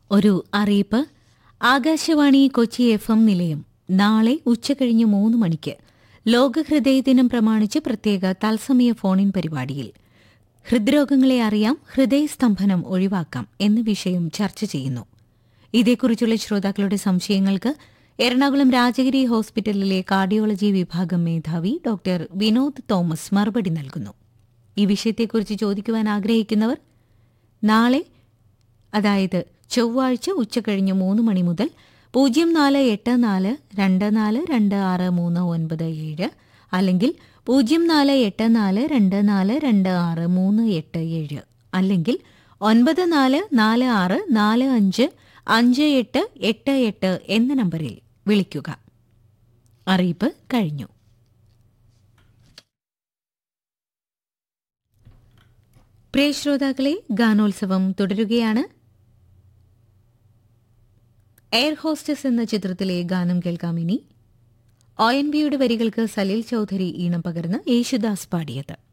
ഒരു അറിയിപ്പ് Akashvani Kochi F M നിലയം നാളെ ഉച്ചകഴിഞ്ഞ് മൂന്ന് മണിക്ക് ലോക ഹൃദയ ദിനം പ്രമാണിച്ച് പ്രത്യേക തത്സമയ ഫോണിൻ പരിപാടിയിൽ ഹൃദ്രോഗങ്ങളെ അറിയാം ഹൃദയസ്തംഭനം ഒഴിവാക്കാം എന്ന വിഷയം ചർച്ച ചെയ്യുന്നു ഇതേക്കുറിച്ചുള്ള ശ്രോതാക്കളുടെ സംശയങ്ങൾക്ക് എറണാകുളം രാജഗിരി ഹോസ്പിറ്റലിലെ കാർഡിയോളജി വിഭാഗം മേധാവി ഡോക്ടർ വിനോദ് തോമസ് മറുപടി നൽകുന്നു ഈ വിഷയത്തെക്കുറിച്ച് ചോദിക്കുവാൻ ആഗ്രഹിക്കുന്നവർ നാളെ അതായത് ചൊവ്വാഴ്ച ഉച്ചകഴിഞ്ഞ് മൂന്ന് മണി മുതൽ പൂജ്യം നാല് എട്ട് നാല് രണ്ട് നാല് രണ്ട് ആറ് മൂന്ന് ഒൻപത് ഏഴ് അല്ലെങ്കിൽ പൂജ്യം നാല് എട്ട് നാല് രണ്ട് നാല് രണ്ട് ആറ് മൂന്ന് എട്ട് ഏഴ് അല്ലെങ്കിൽ ഒൻപത് നാല് നാല് ആറ് നാല് അഞ്ച് അഞ്ച് എട്ട് എട്ട് എട്ട് എന്ന നമ്പറിൽ വിളിക്കുക അറിയിപ്പ് കഴിഞ്ഞു പ്രിയ ശ്രോതാക്കളെ ഗാനോത്സവം തുടരുകയാണ് എയർ ഹോസ്റ്റസ് എന്ന ചിത്രത്തിലെ ഗാനം കേൾക്കാം ഇനി ഒ എൻ ബിയുടെ വരികൾക്ക് സലീൽ ചൌധരി ഈണം പകർന്ന് യേശുദാസ് പാടിയത്